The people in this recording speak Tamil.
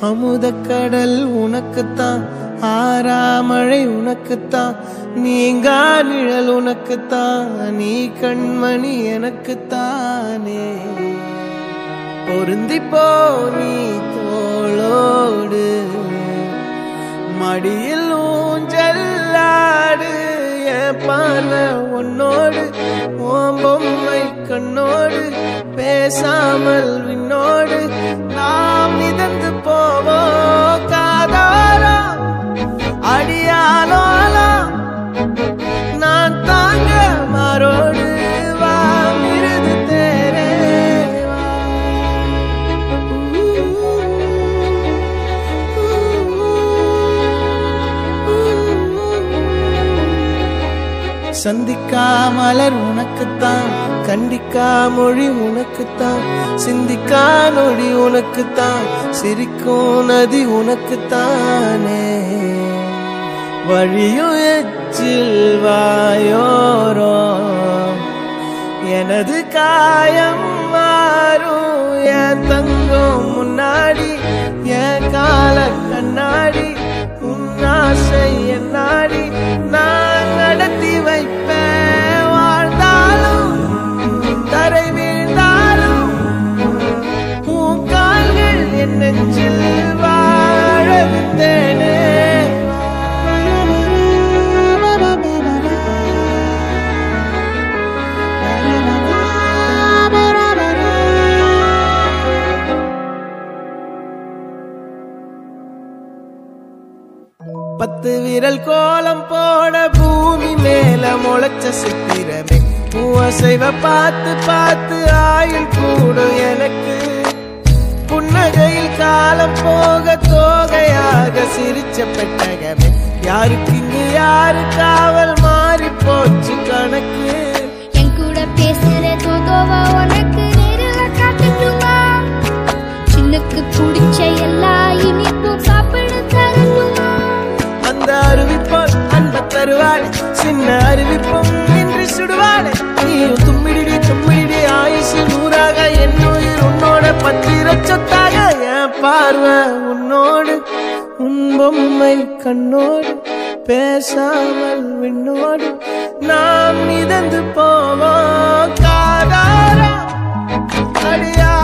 அமுதக்கடல் உனக்குத்தான் ஆறாமழை உனக்குத்தான் நீங்கா நிழல் உனக்குத்தான் நீ கண்மணி எனக்குத்தானே பொருந்தி போ நீ தோளோடு மடியில் ஊஞ்சல்லாடு என் பார்வை உன்னோடு ஓம் பொம்மை கண்ணோடு பேசாமல் விண்ணோடு நாம் மிதந்து போவோம் காதாரா அடியாலோலாம் நான் தாங்க மாறோடு வா மிருது தேரே வா சந்திக்கா மலர் உனக்குத்தான் கண்டிக்கா மொழி உனக்குத்தான் சிந்திக்கா நொடி உனக்குத்தான் சிரிக்கும் நதி உனக்குத்தானே வழியும் எச்சில் வாயோரோ எனது காயம் மாறும் என் தங்கம் முன்னாடி என் கால கண்ணாடி உன் ஆசை என்னாடி நான் நடத்தி வைப்பேன் வாழ்ந்தாலும் தரை வீழ்ந்தாலும் உன் கால்கள் என் நெஞ்சில் வாழ விட்டேனே பத்து விரல் கோலம் போட பூமி மேல முளைச்ச சித்திரமே பூவசைவ பார்த்து பார்த்து ஆயுள் கூடும் எனக்கு புன்னகையில் காலம் போக தோகையாக சிரிச்ச பெட்டகமே யாருக்கு இங்கு யாரு காவல் மாறி போச்சு கணக்கு என் கூட பேசுற தோதோவா உனக்கு நேரில் காட்டட்டுமா சின்னுக்கு பிடிச்ச எல்லா இனிப்பும் சாப்பிட தரட்டுமா அந்த அறிவிப்பால் அன்ப தருவாள் சின்ன அறிவிப்பும் இன்று சுடுவாள் நீயும் தும்மிடி தும்மிடி ஆயுசு நூறாக என் உயிர் உன்னோட பத்திர சொத்தாக என் பார்வை உன்னோடு உன் பொம்மை கண்ணோடு பேசாமல் விண்ணோடு நாம் மிதந்து போவோம் காதாரா அடியா